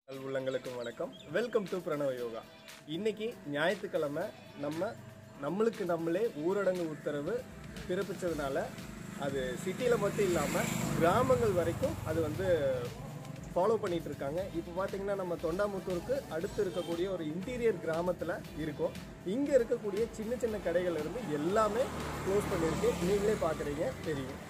நல் உள்ளங்களுக்கும் வணக்கம் வெல்கம் டு பிரணவ யோகா இன்னைக்கு ஞாயிற்றுக்கிழமை நம்ம நம்மளுக்கு நம்மளே ஊரடங்கு உத்தரவு பிறப்பிச்சதுனால அது சிட்டியில் மட்டும் இல்லாமல் கிராமங்கள் வரைக்கும் அது வந்து ஃபாலோ பண்ணிட்டு இருக்காங்க இப்போ பார்த்தீங்கன்னா நம்ம தொண்டாமுத்தூருக்கு அடுத்து இருக்கக்கூடிய ஒரு இன்டீரியர் கிராமத்தில் இருக்கோம் இங்கே இருக்கக்கூடிய சின்ன சின்ன கடைகள் இருந்து எல்லாமே க்ளோஸ் பண்ணியிருக்கு நீங்களே பார்க்குறீங்க தெரியும்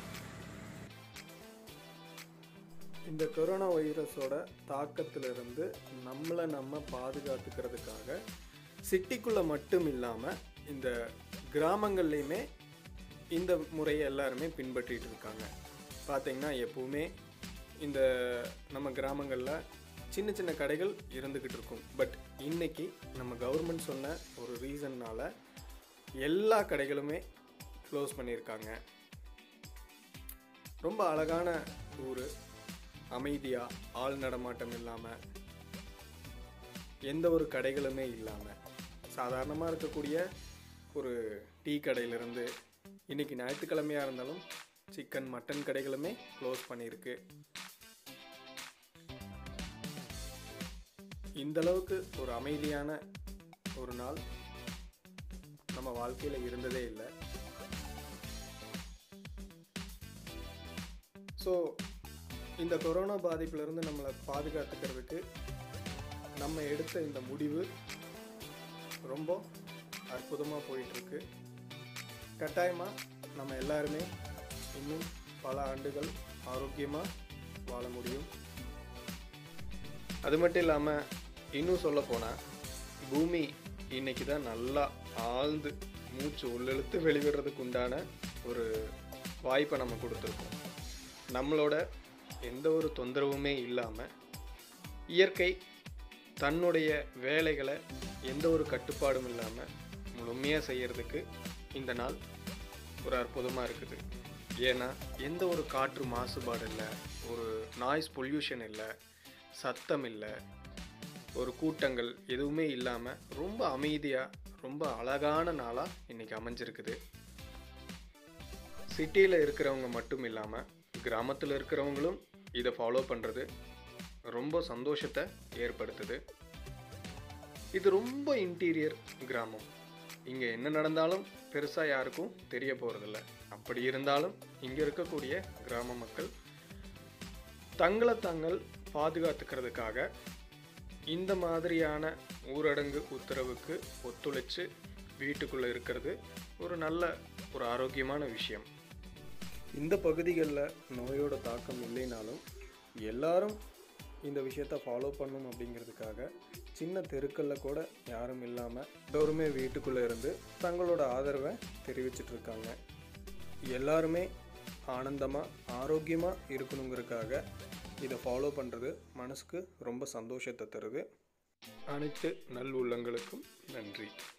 இந்த கொரோனா வைரஸோட தாக்கத்திலிருந்து நம்மளை நம்ம பாதுகாத்துக்கிறதுக்காக சிட்டிக்குள்ளே மட்டும் இல்லாமல் இந்த கிராமங்கள்லேயுமே இந்த முறையை எல்லாருமே பின்பற்றிட்டு இருக்காங்க பார்த்தீங்கன்னா எப்பவுமே இந்த நம்ம கிராமங்களில் சின்ன சின்ன கடைகள் இருந்துக்கிட்டு இருக்கும் பட் இன்னைக்கு நம்ம கவர்மெண்ட் சொன்ன ஒரு ரீசன்னால் எல்லா கடைகளுமே க்ளோஸ் பண்ணியிருக்காங்க ரொம்ப அழகான ஊர் அமைதியாக ஆள் நடமாட்டம் இல்லாமல் எந்த ஒரு கடைகளுமே இல்லாமல் சாதாரணமாக இருக்கக்கூடிய ஒரு டீ கடையிலிருந்து இன்னைக்கு ஞாயிற்றுக்கிழமையாக இருந்தாலும் சிக்கன் மட்டன் கடைகளுமே க்ளோஸ் பண்ணியிருக்கு இந்த அளவுக்கு ஒரு அமைதியான ஒரு நாள் நம்ம வாழ்க்கையில் இருந்ததே இல்லை ஸோ இந்த கொரோனா பாதிப்பிலிருந்து நம்மளை பாதுகாத்துக்கிறதுக்கு நம்ம எடுத்த இந்த முடிவு ரொம்ப அற்புதமாக போயிட்டுருக்கு கட்டாயமாக நம்ம எல்லாருமே இன்னும் பல ஆண்டுகள் ஆரோக்கியமாக வாழ முடியும் அது மட்டும் இல்லாமல் இன்னும் சொல்ல போனால் பூமி இன்னைக்கு தான் நல்லா ஆழ்ந்து மூச்சு உள்ளெழுத்து வெளிவிடுறதுக்கு உண்டான ஒரு வாய்ப்பை நம்ம கொடுத்துருக்கோம் நம்மளோட எந்த ஒரு தொந்தரவுமே இல்லாமல் இயற்கை தன்னுடைய வேலைகளை எந்த ஒரு கட்டுப்பாடும் இல்லாமல் முழுமையாக செய்கிறதுக்கு இந்த நாள் ஒரு அற்புதமாக இருக்குது ஏன்னா எந்த ஒரு காற்று மாசுபாடு இல்லை ஒரு நாய்ஸ் பொல்யூஷன் இல்லை சத்தம் இல்லை ஒரு கூட்டங்கள் எதுவுமே இல்லாமல் ரொம்ப அமைதியாக ரொம்ப அழகான நாளாக இன்றைக்கி அமைஞ்சிருக்குது சிட்டியில் இருக்கிறவங்க மட்டும் இல்லாமல் கிராமத்தில் இருக்கிறவங்களும் இதை ஃபாலோ பண்ணுறது ரொம்ப சந்தோஷத்தை ஏற்படுத்துது இது ரொம்ப இன்டீரியர் கிராமம் இங்கே என்ன நடந்தாலும் பெருசாக யாருக்கும் தெரிய போகிறதில்ல அப்படி இருந்தாலும் இங்கே இருக்கக்கூடிய கிராம மக்கள் தங்களை தாங்கள் பாதுகாத்துக்கிறதுக்காக இந்த மாதிரியான ஊரடங்கு உத்தரவுக்கு ஒத்துழைச்சு வீட்டுக்குள்ளே இருக்கிறது ஒரு நல்ல ஒரு ஆரோக்கியமான விஷயம் இந்த பகுதிகளில் நோயோட தாக்கம் இல்லைனாலும் எல்லாரும் இந்த விஷயத்த ஃபாலோ பண்ணும் அப்படிங்கிறதுக்காக சின்ன தெருக்களில் கூட யாரும் இல்லாமல் எல்லோருமே வீட்டுக்குள்ளே இருந்து தங்களோட ஆதரவை தெரிவிச்சிட்டு இருக்காங்க எல்லாருமே ஆனந்தமாக ஆரோக்கியமாக இருக்கணுங்கிறதுக்காக இதை ஃபாலோ பண்ணுறது மனசுக்கு ரொம்ப சந்தோஷத்தை தருது அனைத்து நல் உள்ளங்களுக்கும் நன்றி